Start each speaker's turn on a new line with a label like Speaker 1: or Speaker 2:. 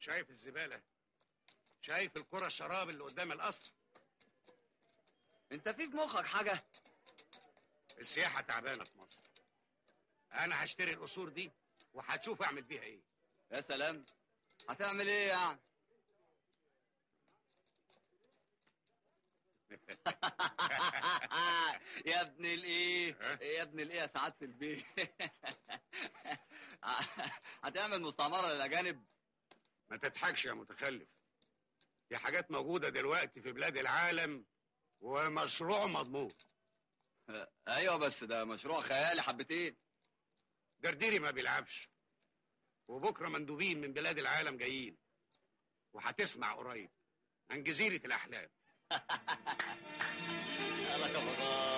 Speaker 1: شايف الزباله شايف الكره الشراب اللي قدام القصر
Speaker 2: انت في في مخك حاجه
Speaker 1: السياحه تعبانه في مصر انا هشتري القصور دي وهتشوف اعمل بيها ايه
Speaker 2: يا سلام هتعمل ايه يعني يا ابن الايه يا ابن الايه يا سعاده البيه هتعمل مستعمره للاجانب
Speaker 1: ما تضحكش يا متخلف دي حاجات موجوده دلوقتي في بلاد العالم ومشروع مضمون
Speaker 2: ايوه بس ده مشروع خيالي حبتين
Speaker 1: درديري ما بيلعبش وبكره مندوبين من بلاد العالم جايين وهتسمع قريب عن جزيره الاحلام
Speaker 2: يلا يا